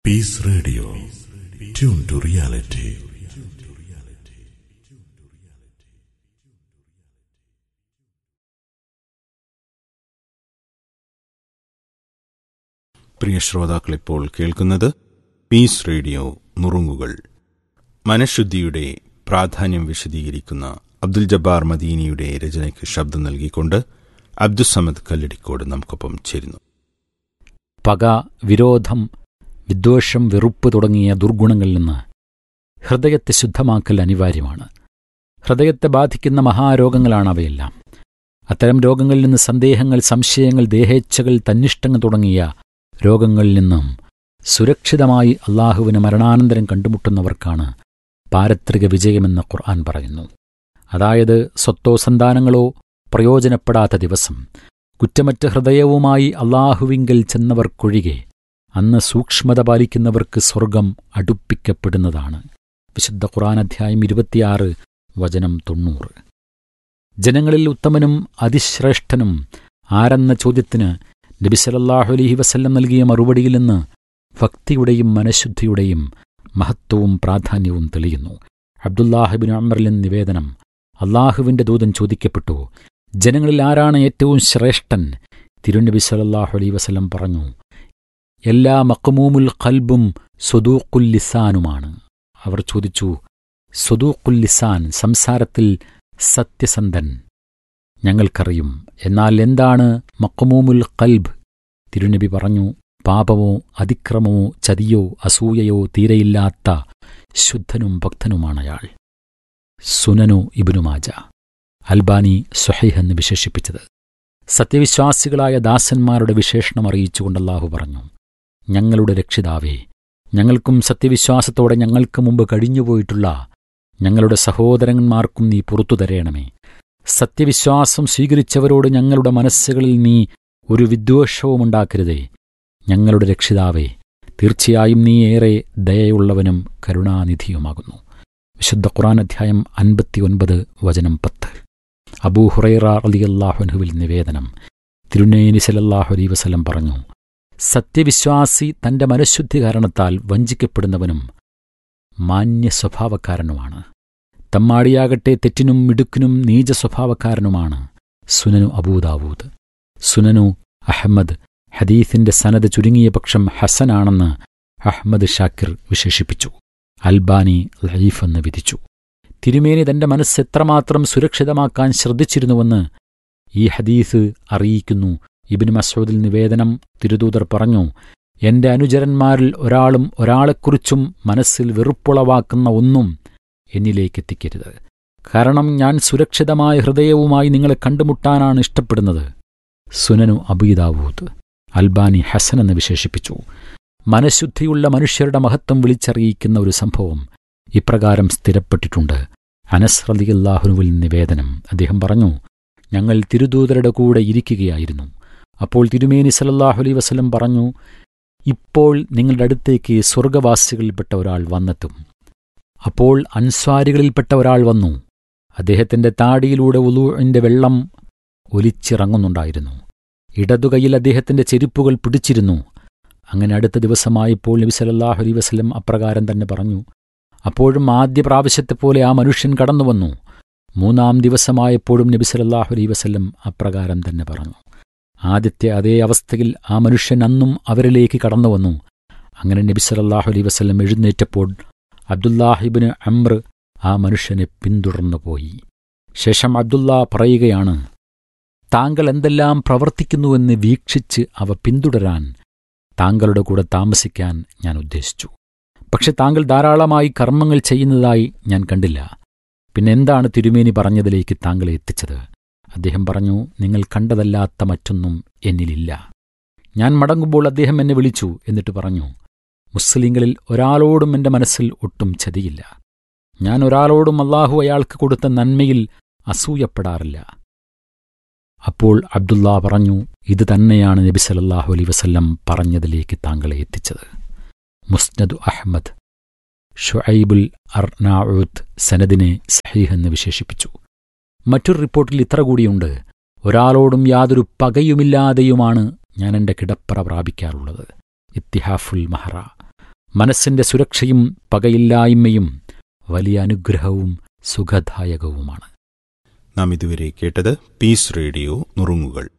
Peace Radio. Tune to reality. പ്രിയ ശ്രോതാക്കളിപ്പോൾ കേൾക്കുന്നത് piece radio നുറുങ്ങുകൾ മനഃശുദ്ധിയുടെ പ്രാധാന്യം വിശദീകരിക്കുന്ന അബ്ദുൽ ജബ്ബാർ മദീനിയുടെ രചനയ്ക്ക് ശബ്ദം നൽകിക്കൊണ്ട് അബ്ദുസമദ് കല്ലടിക്കോട് നമുക്കൊപ്പം ചേരുന്നു പക വിരോധം വിദ്വേഷം വെറുപ്പ് തുടങ്ങിയ ദുർഗുണങ്ങളിൽ നിന്ന് ഹൃദയത്തെ ശുദ്ധമാക്കൽ അനിവാര്യമാണ് ഹൃദയത്തെ ബാധിക്കുന്ന മഹാരോഗങ്ങളാണ് അവയെല്ലാം അത്തരം രോഗങ്ങളിൽ നിന്ന് സന്ദേഹങ്ങൾ സംശയങ്ങൾ ദേഹേച്ഛകൾ തന്നിഷ്ടങ്ങൾ തുടങ്ങിയ രോഗങ്ങളിൽ നിന്നും സുരക്ഷിതമായി അള്ളാഹുവിന് മരണാനന്തരം കണ്ടുമുട്ടുന്നവർക്കാണ് പാരത്രിക വിജയമെന്ന് ഖുർആൻ പറയുന്നു അതായത് സ്വത്തോ സന്താനങ്ങളോ പ്രയോജനപ്പെടാത്ത ദിവസം കുറ്റമറ്റ ഹൃദയവുമായി അള്ളാഹുവിങ്കൽ ചെന്നവർക്കൊഴികെ അന്ന് സൂക്ഷ്മത പാലിക്കുന്നവർക്ക് സ്വർഗം അടുപ്പിക്കപ്പെടുന്നതാണ് വിശുദ്ധ ഖുർആൻ അധ്യായം ഇരുപത്തിയാറ് വചനം തൊണ്ണൂറ് ജനങ്ങളിൽ ഉത്തമനും അതിശ്രേഷ്ഠനും ആരെന്ന ചോദ്യത്തിന് നബി സലല്ലാഹു അലൈഹി വസല്ലം നൽകിയ മറുപടിയിൽ നിന്ന് ഭക്തിയുടെയും മനഃശുദ്ധിയുടെയും മഹത്വവും പ്രാധാന്യവും തെളിയുന്നു അബ്ദുല്ലാഹിബിൻ അമറിലിൻ നിവേദനം അള്ളാഹുവിന്റെ ദൂതൻ ചോദിക്കപ്പെട്ടു ജനങ്ങളിൽ ആരാണ് ഏറ്റവും ശ്രേഷ്ഠൻ തിരുനബി സലല്ലാഹു അലൈഹി വസല്ലം പറഞ്ഞു എല്ലാ മക്മൂമുൽ ഖൽബും സ്വദൂഖുൽ ലിസാനുമാണ് അവർ ചോദിച്ചു സ്വദൂഖുൽ ലിസാൻ സംസാരത്തിൽ സത്യസന്ധൻ ഞങ്ങൾക്കറിയും എന്നാൽ എന്താണ് മക്മൂമുൽ ഖൽബ് തിരുനബി പറഞ്ഞു പാപമോ അതിക്രമമോ ചതിയോ അസൂയയോ തീരെയില്ലാത്ത ശുദ്ധനും ഭക്തനുമാണയാൾ സുനനു ഇബിനുമാജ അൽബാനി സുഹൈഹ് എന്ന് വിശേഷിപ്പിച്ചത് സത്യവിശ്വാസികളായ ദാസന്മാരുടെ വിശേഷണം അറിയിച്ചുകൊണ്ട് അല്ലാഹു പറഞ്ഞു ഞങ്ങളുടെ രക്ഷിതാവേ ഞങ്ങൾക്കും സത്യവിശ്വാസത്തോടെ ഞങ്ങൾക്ക് മുമ്പ് കഴിഞ്ഞുപോയിട്ടുള്ള ഞങ്ങളുടെ സഹോദരന്മാർക്കും നീ പുറത്തു തരേണമേ സത്യവിശ്വാസം സ്വീകരിച്ചവരോട് ഞങ്ങളുടെ മനസ്സുകളിൽ നീ ഒരു വിദ്വേഷവുമുണ്ടാക്കരുതേ ഞങ്ങളുടെ രക്ഷിതാവേ തീർച്ചയായും നീ ഏറെ ദയയുള്ളവനും കരുണാനിധിയുമാകുന്നു വിശുദ്ധ ഖുറാൻ അധ്യായം അൻപത്തിയൊൻപത് വചനം പത്ത് അബൂ ഹുറൈറ അലിയല്ലാഹുനുവിൽ നിവേദനം തിരുനേനി സലല്ലാഹു അലൈ വസലം പറഞ്ഞു സത്യവിശ്വാസി തന്റെ മനഃശുദ്ധി കാരണത്താൽ വഞ്ചിക്കപ്പെടുന്നവനും മാന്യ സ്വഭാവക്കാരനുമാണ് തമ്മാടിയാകട്ടെ തെറ്റിനും മിടുക്കിനും നീച സ്വഭാവക്കാരനുമാണ് സുനനു അബൂദാവൂദ് സുനനു അഹമ്മദ് ഹദീസിന്റെ സനത് ചുരുങ്ങിയ പക്ഷം ഹസനാണെന്ന് അഹമ്മദ് ഷാക്കിർ വിശേഷിപ്പിച്ചു അൽബാനി ലൈഫ് എന്ന് വിധിച്ചു തിരുമേനി തന്റെ മനസ്സ് എത്രമാത്രം സുരക്ഷിതമാക്കാൻ ശ്രദ്ധിച്ചിരുന്നുവെന്ന് ഈ ഹദീസ് അറിയിക്കുന്നു ഇബിന് മസൂദിൽ നിവേദനം തിരുദൂതർ പറഞ്ഞു എന്റെ അനുചരന്മാരിൽ ഒരാളും ഒരാളെക്കുറിച്ചും മനസ്സിൽ വെറുപ്പുളവാക്കുന്ന ഒന്നും എന്നിലേക്കെത്തിക്കരുത് കാരണം ഞാൻ സുരക്ഷിതമായ ഹൃദയവുമായി നിങ്ങളെ കണ്ടുമുട്ടാനാണ് ഇഷ്ടപ്പെടുന്നത് സുനനു അബീദാവൂദ് അൽബാനി ഹസൻ എന്ന് വിശേഷിപ്പിച്ചു മനഃശുദ്ധിയുള്ള മനുഷ്യരുടെ മഹത്വം വിളിച്ചറിയിക്കുന്ന ഒരു സംഭവം ഇപ്രകാരം സ്ഥിരപ്പെട്ടിട്ടുണ്ട് അനസ് റലിയല്ലാഹുനുവിൽ നിവേദനം അദ്ദേഹം പറഞ്ഞു ഞങ്ങൾ തിരുദൂതരുടെ കൂടെ ഇരിക്കുകയായിരുന്നു അപ്പോൾ തിരുമേനി സലല്ലാഹു അലൈ വസലം പറഞ്ഞു ഇപ്പോൾ നിങ്ങളുടെ അടുത്തേക്ക് സ്വർഗവാസികളിൽപ്പെട്ട ഒരാൾ വന്നെത്തും അപ്പോൾ അൻസ്വാരികളിൽപ്പെട്ട ഒരാൾ വന്നു അദ്ദേഹത്തിന്റെ താടിയിലൂടെ ഉലൂഴിന്റെ വെള്ളം ഒലിച്ചിറങ്ങുന്നുണ്ടായിരുന്നു ഇടതുകൈയിൽ അദ്ദേഹത്തിന്റെ ചെരുപ്പുകൾ പിടിച്ചിരുന്നു അങ്ങനെ അടുത്ത ദിവസമായപ്പോൾ നബി സലല്ലാഹു അലൈ വസല്ലം അപ്രകാരം തന്നെ പറഞ്ഞു അപ്പോഴും ആദ്യ പ്രാവശ്യത്തെപ്പോലെ ആ മനുഷ്യൻ കടന്നുവന്നു മൂന്നാം ദിവസമായപ്പോഴും നബി സലല്ലാഹു അലൈ വസല്ലം അപ്രകാരം തന്നെ പറഞ്ഞു ആദ്യത്തെ അതേ അവസ്ഥയിൽ ആ മനുഷ്യൻ അന്നും അവരിലേക്ക് കടന്നുവന്നു അങ്ങനെ നബി സലല്ലാഹു അലൈ വസല്ലം എഴുന്നേറ്റപ്പോൾ അബ്ദുല്ലാഹിബിന് അമ്ര ആ മനുഷ്യനെ പിന്തുടർന്നു പോയി ശേഷം അബ്ദുല്ല പറയുകയാണ് താങ്കൾ എന്തെല്ലാം പ്രവർത്തിക്കുന്നുവെന്ന് വീക്ഷിച്ച് അവ പിന്തുടരാൻ താങ്കളുടെ കൂടെ താമസിക്കാൻ ഞാൻ ഉദ്ദേശിച്ചു പക്ഷെ താങ്കൾ ധാരാളമായി കർമ്മങ്ങൾ ചെയ്യുന്നതായി ഞാൻ കണ്ടില്ല പിന്നെ എന്താണ് തിരുമേനി പറഞ്ഞതിലേക്ക് താങ്കളെ എത്തിച്ചത് അദ്ദേഹം പറഞ്ഞു നിങ്ങൾ കണ്ടതല്ലാത്ത മറ്റൊന്നും എന്നിലില്ല ഞാൻ മടങ്ങുമ്പോൾ അദ്ദേഹം എന്നെ വിളിച്ചു എന്നിട്ട് പറഞ്ഞു മുസ്ലിങ്ങളിൽ ഒരാളോടും എന്റെ മനസ്സിൽ ഒട്ടും ചതിയില്ല ഞാൻ ഒരാളോടും അള്ളാഹു അയാൾക്ക് കൊടുത്ത നന്മയിൽ അസൂയപ്പെടാറില്ല അപ്പോൾ അബ്ദുള്ള പറഞ്ഞു ഇത് തന്നെയാണ് നബി സലല്ലാഹു അലൈ വസല്ലം പറഞ്ഞതിലേക്ക് താങ്കളെ എത്തിച്ചത് മുസ്നദ് അഹമ്മദ് ഷുഐബുൽ അർനാഉദ് സനദിനെ സഹീഹ് എന്ന് വിശേഷിപ്പിച്ചു മറ്റൊരു റിപ്പോർട്ടിൽ ഇത്ര കൂടിയുണ്ട് ഒരാളോടും യാതൊരു പകയുമില്ലാതെയുമാണ് ഞാൻ എന്റെ കിടപ്പറ പ്രാപിക്കാറുള്ളത് ഇത്തിഹാഫുൽ മഹറ മനസ്സിന്റെ സുരക്ഷയും പകയില്ലായ്മയും വലിയ അനുഗ്രഹവും സുഖദായകവുമാണ് നാം ഇതുവരെ കേട്ടത് പീസ് റേഡിയോ നുറുങ്ങുകൾ